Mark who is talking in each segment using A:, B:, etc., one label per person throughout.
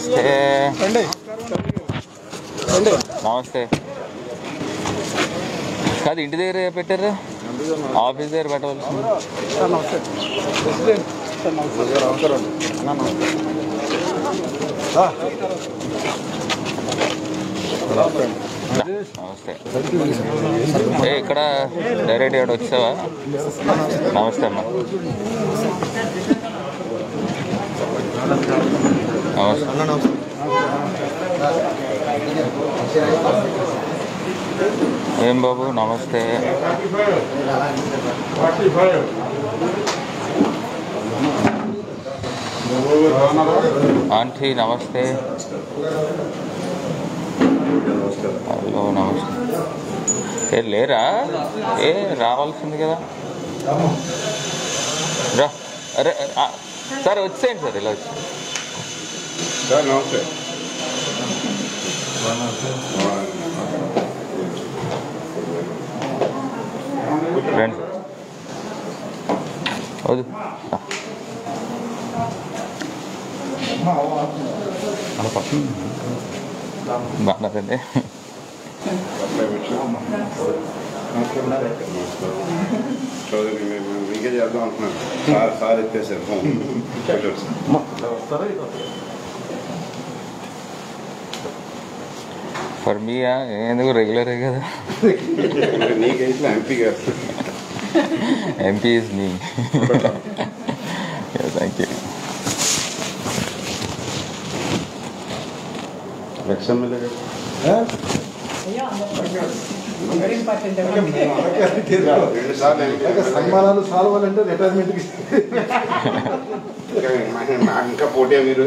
A: నమస్తే నమస్తే కాదు ఇంటి దగ్గర పెట్టారు ఆఫీస్ దగ్గర పెట్టవలసింది నమస్తే ఏ ఇక్కడ డైరెక్ట్ ఇక్కడ వచ్చావా నమస్తే అమ్మా నమస్తే ఏం బాబు నమస్తే ఆంటీ నమస్తే హలో నమస్తే ఏ లేరా ఏ రావాల్సింది కదా రా అరే ఆ, సార్ వచ్చేయండి సార్ ఇలా వచ్చి
B: సార్ నమస్తే
A: రండి వద్దు రా. బాగున్నారండి
B: చౌదరి మేము మీకే చేద్దాం అనుకున్నాను సార్ సార్ ఎత్తేసారు ఫోన్ పెట్టారు సార్
A: ఫర్ మీ ఎందుకు రెగ్యులరే కదా
B: నీకైతే ఎంపీ గారు
A: MP is me thank you
B: ex MLA గారు రెండు సార్లు ఎంపీ
C: సన్మానాలు సాల్వాలంటే రిటైర్మెంట్కి
B: నాకు ఇంకా పోటీ మీరు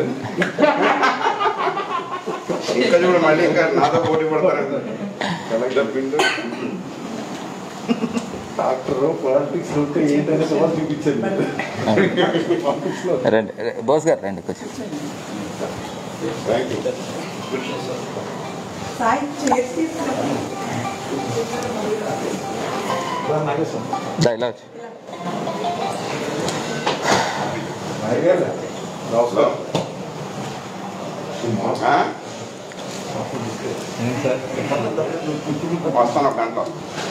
B: ఇంకా చూడు మళ్ళీ ఇంకా నాతో పోటీ పడతారు కలెక్టర్ పిండు
C: డాక్టర్ పాలిటిక్స్ ఉంటే ఏంటనే సవాల్ చూపించండి పాలిటిక్స్ లో
A: రండి బోస్ గారు రండి కొంచెం
B: థ్యాంక్ యూ
D: సాయి చైర్ తీసుకురా.
C: నాగేశ్వరం
A: దా ఇలా వచ్చి
B: హలో ఆ? వస్తాను ఒక గంట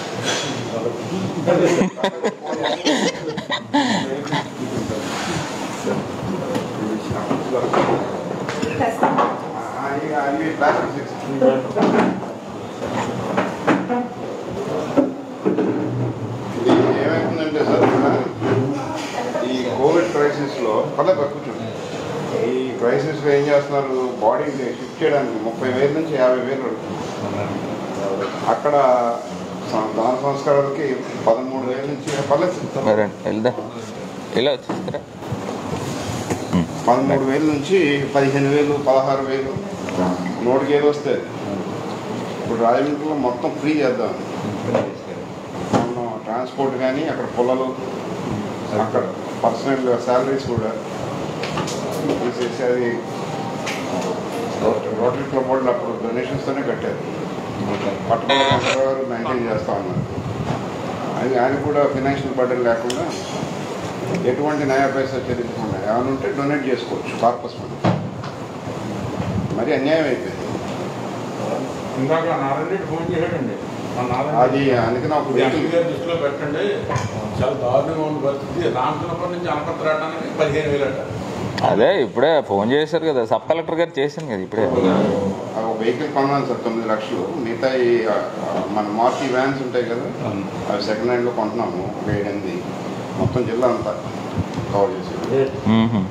D: తెస్తాం.
B: ఆ, ఇక అవి ప్లాస్టిక్ సిక్స్. ఇది ఏమైతుందంటే సార్ ఇక్కడ ఈ కోవిడ్ క్రైసిస్లో పర్లేదు కూర్చోండి ఈ క్రైసిస్లో ఏం చేస్తున్నారు బాడీని షిఫ్ట్ చేయడానికి ముప్పై వేల నుంచి యాభై వేలు పడుతుంది. అక్కడ సం- దాన సంస్కారాలకి పదమూడు వేల నుంచి పర్లేదు
A: మరి రండి వెళ్దా ఇలా వచ్చేస్తారా
B: పదమూడు వేల నుంచి పదిహేను వేలు పదహారు వేలు నోటికి ఏది వస్తే ఇప్పుడు రాజమండ్రిలో మొత్తం ఫ్రీ చేద్దాం మనం ట్రాన్స్పోర్ట్ కానీ అక్కడ పొలాలు అక్కడ పర్సనల్ శాలరీస్ కూడా తీసేసి అది రోటరీ క్లబ్ వాళ్ళు అప్పుడు డొనేషన్స్తోనే కట్టారు పట్టుకోవాలి మెయింటైన్ చేస్తా ఉన్నారు అది ఆయన కూడా ఫినాన్షియల్ బర్డెన్ లేకుండా ఎటువంటి నయా పైసా చెల్లించకుండా ఏమైనా ఉంటే డొనేట్ చేసుకోవచ్చు కార్పస్ మనీ మరి అన్యాయం అయిపోయింది
E: ఇందాక నారాయణ రెడ్డి ఫోన్ చేశాడండి ఆ నారాయణ
B: అది అందుకని ఒక
E: ఇది ఎంపీ
B: వెహికల్
E: గారి దృష్టిలో పెట్టండి చాలా దారుణంగా ఉంది పరిస్థితి రామచంద్రపురం నుంచి అనపత్ర రావడానికి పదిహేను వేలు అంట
A: అదే ఇప్పుడే ఫోన్ చేశారు కదా సబ్ కలెక్టర్ గారు చేశాను కదా ఇప్పుడే
B: ఆ ఒక వెహికల్ కొన్నాను సార్ తొమ్మిది లక్షలు మిగతా ఈ, ఆ, మన మార్కీ వ్యాన్స్ ఉంటాయి కదా అవి సెకండ్ హ్యాండ్లో కొంటున్నాము ఒక ఏడెనిమిది మొత్తం జిల్లా అంతా కవర్ చేసి
A: మ్మ్హ.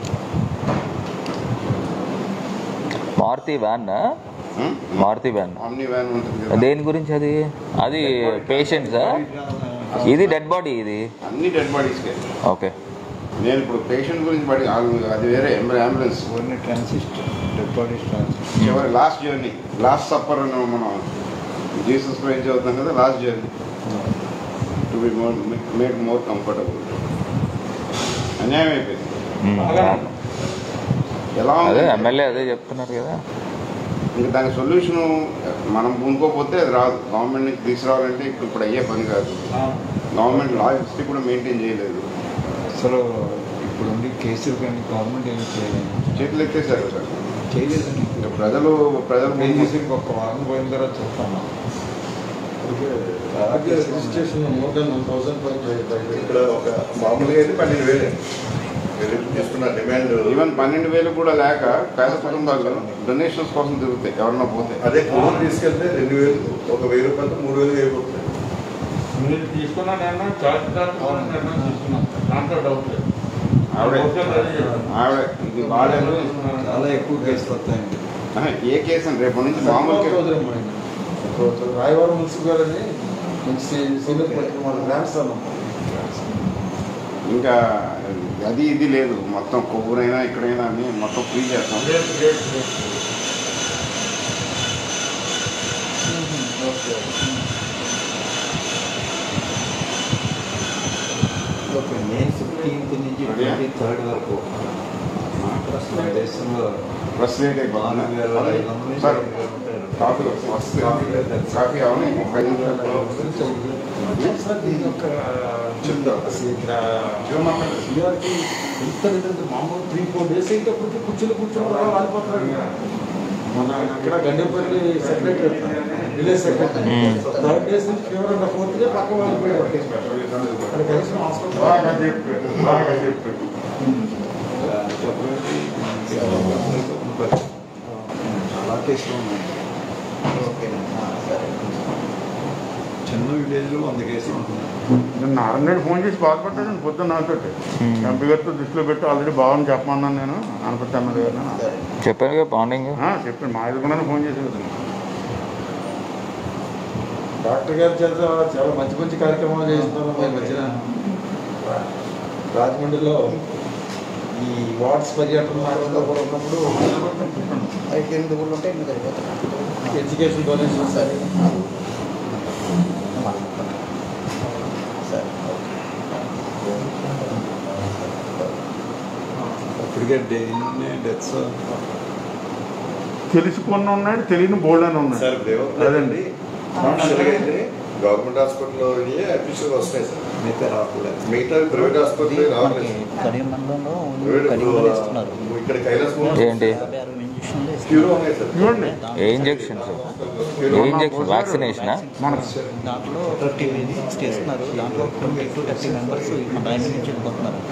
A: Maruti van Maruti van
B: Omni van ఉంటుంది కదా
A: దేని గురించి అది అది పేషెంట్సా ఇది డెడ్ బాడీ ఇది
B: అన్ని డెడ్ బాడీస్కే
A: ఓకే
B: నేను ఇప్పుడు పేషెంట్ గురించి పడి అది వేరే ambulance
C: only transit dead bodies transit
B: చివరి లాస్ట్ జర్నీ లాస్ట్ సప్పర్ అని మనం జీసస్ ప్రేజ్ చదువుతాం కదా last journey to be more make more comfortable అన్యాయం అయిపోయింది
A: మ్మ్.
B: ఎలా
A: అదే
B: ఉంది
A: ఎమ్మెల్యే అదే చెప్తున్నారు కదా
B: ఇంకా దాని సొల్యూషన్ మనం పూనుకోకపోతే అది రాదు గవర్నమెంట్ నుంచి తీసుకురావాలంటే ఇప్పుడు ఇప్పుడు అయ్యే పని కాదు గవర్నమెంట్ లా హిస్టరీ కూడా మెయింటైన్ చేయలేదు
C: అసలు ఇప్పుడు ఉండి కేసులు కానీ గవర్నమెంట్ ఏమి చేయలేదు
B: చేతులు ఎత్తేసారు సార్
C: చేయలేదండి
B: ప్రజలు ప్రజలు
C: నేను చేసి ఇంకొక వారం పోయిన తర్వాత చెప్తాను అలాగే registration more than one thousand
F: ఇక్కడ ఒక మామూలుగా అయితే పన్నెండు వేలు తీసుకున్న డిమాండ్
B: ఈవెన్ పన్నెండు వేలు కూడా లేక పేద కుటుంబాలు డొనేషన్స్ కోసం తిరుగుతాయి ఎవరన్నా పోతే
F: అదే ఫోన్ తీసుకెళ్తే రెండు వేలు ఒక వెయ్యి రూపాయలు మూడు వేలు అయిపోతుంది
E: మీరు తీసుకున్న నిర్ణయం చార్జ్ దాటుకోవాలని నిర్ణయం తీసుకున్నాం దాంట్లో డౌట్ లేదు
B: ఆవిడే
E: ఓకే, రెడీ చేయండి.
B: ఆవిడ ఇది వాడారు
C: చాలా ఎక్కువ కేసులు వస్తాయండి
B: ఆహా, ఏ కేసు అని రేపు నుంచి మామూలు కేసు
C: రాయవరం మున్సిపల్ గారని మంచి సీనియర్ పట్టిన వాళ్ళ గ్రాండ్స్ అన్నాం
B: ఇంకా అది ఇది లేదు మొత్తం కొవ్వురైనా ఇక్కడైనా అని మొత్తం ఫ్రీ చేస్తాం
E: great, great, great.
C: Okay May fifteenth నుంచి
B: రెడీయా?
C: ట్వంటీ థర్డ్ వరకు మన దేశంలో
B: బస్ లేట్ అయిపోతుంది
C: నాలుగు వేల ఐదు వందల
B: సార్
C: నుంచి ఉంటారు.
B: కాఫీ వస్తే కాఫీ అవని ముప్పై నిమిషాలు
C: సార్ దీని యొక్క
B: చెప్తా
C: సిఆర్కి ఎంత లేదంటే మామూలు త్రీ ఫోర్ డేస్ అయినప్పటికీ కూర్చొని కూర్చొని అలా వాడిపోతున్నారు మన ఇక్కడ Gandepalli secretary village secretary third days నుంచి ఫీవర్ అండ్ ఫోర్త్ డే పక్క వాళ్ళిపోయారు అక్కడ కలిసిన హాస్పిటల్
B: బాగా చెప్పు బాగా చెప్పు
C: చాలా కేసులు ఉన్నాయి చిన్న విలేజ్లో వంద కేసులు ఉంటున్నాయి
G: నేను నారాయణ ఫోన్ చేసి బాధపడ్డాను పొద్దున్న నాతో ఎంపీ గారితో దృష్టిలో పెట్టి ఆల్రెడీ బాగుంది చెప్పమన్నాను నేను అనుపతి అన్నది గారు
A: చెప్పాను కదా మార్నింగ్
G: చెప్పాను మా ఎదుగున్నాను ఫోన్ చేసి కదా
C: డాక్టర్ గారి చేత చాలా మంచి మంచి కార్యక్రమాలు చేస్తున్నారు ఈ మధ్యన రాజమండ్రిలో ఈ వార్డ్స్ పర్యటన నాటకంలో కూడా ఉన్నప్పుడు
H: ఐదు ఎనిమిది ఊళ్ళు ఉంటే ఎనిమిది సరిపోతుంది
C: ఎడ్యుకేషన్ డొనేషన్స్
H: సరే సరే
C: ఇప్పటికే ఎన్ని డెత్స్
G: తెలిసి కొన్ని ఉన్నాయి తెలియని బోల్డ్ అని ఉన్నాయి
F: సార్
G: అదండి
F: యాక్చువల్గా అయితే గవర్నమెంట్ హాస్పిటల్లో అఫీషియల్ వస్తాయి సార్
C: మిగతా రాకూడదు
F: మిగతా ప్రైవేట్ హాస్పిటల్ రావట్లేదు
H: కడియం మండలంలో
F: ప్రైవేట్
H: కడియం ఇస్తున్నారు
F: ఇక్కడ కైలాస్
A: ఏంటి
H: యాభై అరవై ఇంజక్షన్లు
F: క్యూర్
H: ఇస్తున్నారు
F: ఉన్నాయి సార్
G: ఇవ్వండి
A: ఏ ఇంజెక్షన్స్ ఏ ఇంజెక్షన్ వ్యాక్సినేషనా
G: మనకు
H: దాంట్లో ఫిఫ్టీ సిక్స్టీ ఇస్తున్నారు దాంట్లో ట్వంటీ టు థర్టీ మెంబర్స్ మన రైల్వే నుంచి వెళ్ళిపోతున్నారు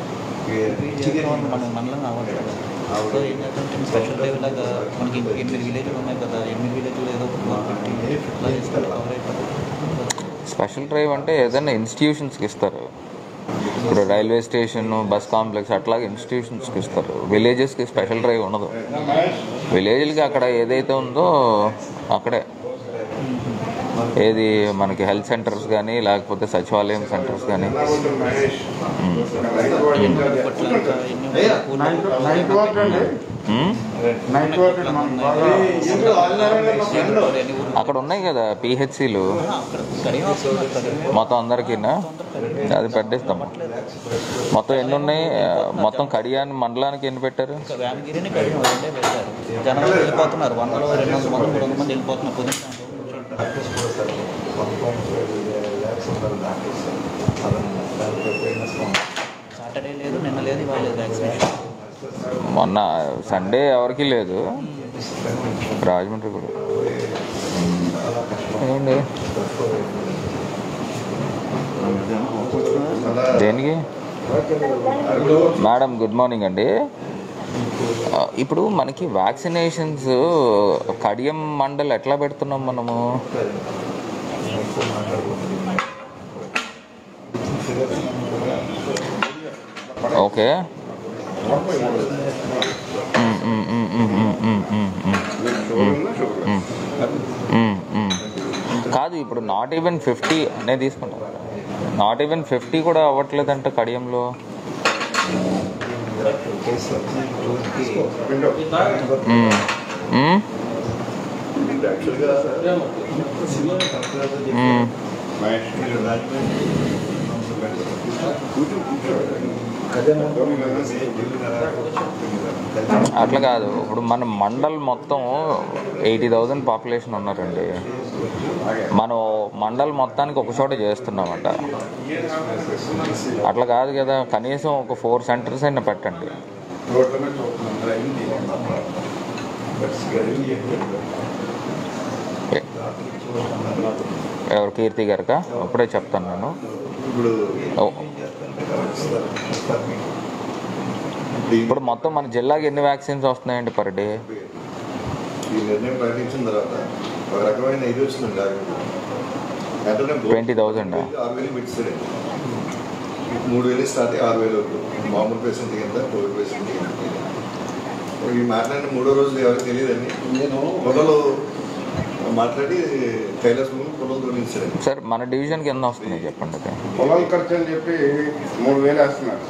H: మన మండలం కావాలి కదా సో ఏం చేద్దాం స్పెషల్ డ్రైవ్ లాగా మనకి ఎనిమిది విలేజ్లు ఉన్నాయి కదా ఎనిమిది విలేజ్లు ఏదో ఫిఫ్టీ అట్లా ఇస్తారు కవర్ అయిపోతుంది
A: స్పెషల్ డ్రైవ్ అంటే ఏదైనా ఇన్స్టిట్యూషన్స్కి ఇస్తారు ఇప్పుడు రైల్వే స్టేషన్ బస్ కాంప్లెక్స్ అట్లాగే ఇన్స్టిట్యూషన్స్కి ఇస్తారు విలేజెస్కి స్పెషల్ డ్రైవ్ ఉండదు విలేజ్లకి అక్కడ ఏదైతే ఉందో అక్కడే ఏది మనకి హెల్త్ సెంటర్స్ కానీ లేకపోతే సచివాలయం సెంటర్స్ కానీ
B: మహేష్
H: ఇప్పట్లో ఎన్ని
G: నైన్త్ నైన్త్ వార్డ్ అండి నైన్త్ వార్డ్ అండి మనకు బాగా
H: ఎన్ని ఊర్లు
A: అక్కడ ఉన్నాయి కదా పిహెచ్సిలు
H: అక్కడ కడియం వస్తున్నారు కడియం
A: మొత్తం అందరికీ అది పెట్టేస్తాం మొత్తం ఎన్ని ఉన్నాయి మొత్తం కడియాన్ని మండలానికి ఎన్ని పెట్టారు
H: ఇంకా వేమగిరిని కడియం రెండే పెట్టారు జనాలు వెళ్ళిపోతున్నారు వందలో రెండు వందల మంది మూడు వందల మంది వెళ్ళిపోతున్నారు పొద్దున్న
C: డాక్టర్స్ కూడా sir one point five lakhs ఉన్నారు డాక్టర్స్ అదనంగా దానికి ఫేమస్
H: సాటర్డే లేదు నిన్న లేదు ఇవాళ లేదు వ్యాక్సినేషన్
A: మొన్న సండే ఎవరికి లేదు రాజమండ్రి కూడా ఏంటి దేనికి మేడం గుడ్ మార్నింగ్ అండి ఆ, ఇప్పుడు మనకి వ్యాక్సినేషన్స్ కడియం మండల్ ఎట్లా పెడుతున్నాం మనము okay um, um, um, um, um, um, um, um.
B: Sugar ఉందా షుగర్
A: మ్మ్, మ్మ్. కాదు ఇప్పుడు నాట్ ఈవెన్ ఫిఫ్టీ నేను తీసుకుంటాను నాట్ ఈవెన్ ఫిఫ్టీ కూడా అవ్వట్లేదంట కడియంలో
C: కేసు రోజుకి
A: మ్మ్. మ్మ్?
F: యాక్చువల్గా
A: మ్మ్.
B: మహేష్ కూర్చో కూర్చో
A: అట్లా కాదు ఇప్పుడు మన మండల్ మొత్తం ఎయిటీ థౌజండ్ పాపులేషన్ ఉన్నారండి మనం మండల్ మొత్తానికి ఒక చోట చేస్తున్నామంట అట్లా కాదు కదా కనీసం ఒక ఫోర్ సెంటర్స్ అయినా పెట్టండి
B: రోడ్ల మీద చూస్తున్నాం
A: ఎవరు కీర్తి గారికా అప్పుడే చెప్తాను నేను
F: ఇప్పుడు
A: ఓ, ఇప్పుడు మొత్తం మన జిల్లాకి ఎన్ని వ్యాక్సిన్స్ వస్తున్నాయండి పర్ డే
F: ఈ నిర్ణయం ప్రకటించిన తర్వాత ఒక రకమైన ఇది వచ్చింది వెంటనే
A: 20,000 ఆ?
F: ఆరు వేలు పెట్టిస్తాడు మూడు వేలు స్టార్ట్ అయ్యి ఆరు వేలు వరకు మామూలు పేషెంట్ కింద కోవిడ్ పేషెంట్ కింద ఈ మాట్లాడిన మూడో రోజులు ఎవరికి తెలియదండి
C: నేను
F: పొలలు మాట్లాడి కైలాస్ ముందు పొలలు తోలించాడు
A: సార్ మన డివిజన్కి ఎన్ని వస్తున్నాయి చెప్పండి అది
B: పొలం ఖర్చు అని చెప్పి మూడు వేలు వేస్తున్నారు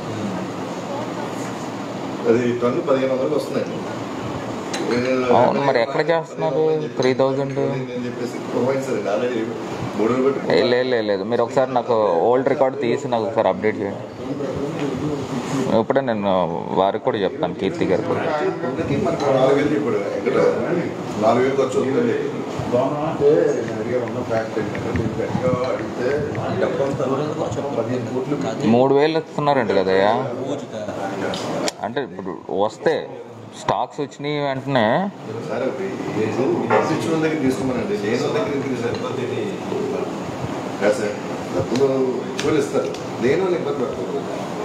F: అది టన్ను పదిహేను వందలకు వస్తుందండి
A: అవును, మరి ఎక్కడ చేస్తున్నారు? 3,000?
F: నేను చెప్పేసి ప్రొవైడ్ ఆల్రెడీ మూడు వేలు
A: ఏ,
F: పెట్టి
A: లేదు లేదు లేదు మీరు ఒకసారి నాకు ఓల్డ్ రికార్డ్ తీసి నాకు ఒకసారి అప్డేట్ చేయండి ఇప్పుడే నేను వారికి కూడా చెప్తాను కీర్తి గారికి కూడా
F: ఒకటి మనకు నాలుగు వేలు ఇప్పుడు ఇక్కడ నాలుగు వేలు ఖర్చు అవుతుంది
C: అంటే నేను అడిగే ఉన్న ఫ్యాక్ట్ ఏంటంటే మీరు గట్టిగా అడిగితే డబ్బంతా పదిహేను కోట్లు పెట్టి
A: మూడు వేలు ఇస్తున్నారంట కదయ్యా
H: రోజుగా
A: అంటే ఇప్పుడు వస్తే స్టాక్స్ వచ్చినాయి వెంటనే
F: సార్ ఇచ్చిన వాళ్ళ దగ్గర తీసుకోమనండి లేని వాళ్ళ దగ్గర ఎందుకు సార్ కాదు సార్ డబ్బులు ఎక్కువ ఇస్తారు లేని వాళ్ళు ఇబ్బంది పడుతుంది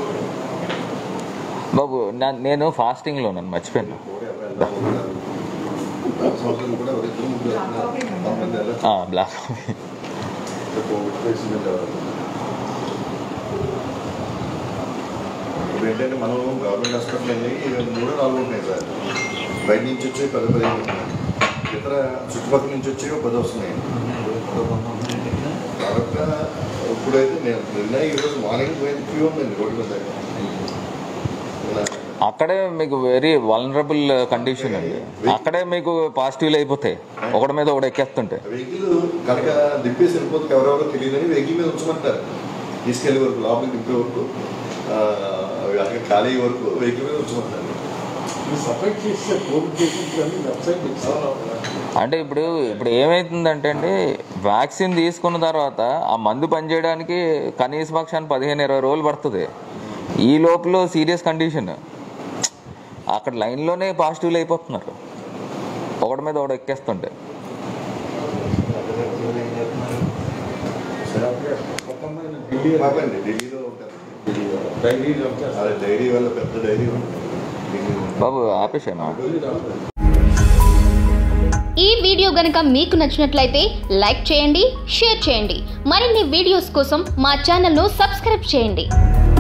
A: బాబు నా- నేను ఫాస్టింగ్లో నన్ను మర్చిపోయాను
F: సంవత్సరాలు కూడా ఒక ఇద్దరు ముగ్గురు వెళ్తున్నారు. కొంతమంది వెళ్ళచ్చు.
A: బ్లాక్
F: కోవిడ్ పేషెంట్ ఎవరు? ఇప్పుడు ఏంటంటే మనం గవర్నమెంట్ హాస్పిటల్ వెళ్ళి మూడో నాలుగు ఉన్నాయి సార్ బయట నుంచి వచ్చి పది పదిహేను ఉన్నాయి. ఇతర చుట్టుపక్కల నుంచి వచ్చి ఒక పది వస్తున్నాయి కాబట్టి ఇప్పుడైతే నేను నిన్న ఈరోజు మార్నింగ్ పోయింది క్యూ ఉందండి రోడ్డు మీద ఇలా
A: అక్కడే మీకు వెరీ వలనరబుల్ కండిషన్ అండి అక్కడే మీకు పాజిటివ్లు అయిపోతాయి ఒకటి మీద ఒకటి ఎక్కేస్తుంటే
F: వెహికల్ కనుక దింపేసి వెళ్ళిపోతే ఎవరెవరో తెలియదని వెహికల్ మీద ఉంచమంటారు తీసుకెళ్లే వరకు లోపలికి దింపే వరకు ఆ, అవి అక్కడ ఖాళీ అయ్యే వరకు వెహికల్ మీద ఉంచమంటారు
C: సపరేట్ చేస్తే కోవిడ్ పేషెంట్స్ అని వెబ్సైట్ ఇచ్చారు
A: అంటే ఇప్పుడు ఇప్పుడు ఏమైతుందంటే అండి వ్యాక్సిన్ తీసుకున్న తర్వాత ఆ మందు పనిచేయడానికి కనీస పక్షాన్ని పదిహేను ఇరవై రోజులు పడుతుంది ఈ లోపల సీరియస్ కండిషన్ అక్కడ లైన్లోనే పాజిటివ్లు అయిపోతున్నారు ఒకటి మీద ఒకటి ఎక్కేస్తుంటే
C: ఢిల్లీ
F: మాకండి ఢిల్లీలో ఉంటారు
C: డైలీ వచ్చేస్తారు
F: అదే డైరీ వల్ల పెద్ద డైరీ ఉంది ఢిల్లీలో ఉంటుంది.
A: బాబు ఆపేసాను
I: ఈ వీడియో గనక మీకు నచ్చినట్లయితే లైక్ చేయండి షేర్ చేయండి మరిన్ని వీడియోస్ కోసం మా ఛానల్ను సబ్స్క్రైబ్ చేయండి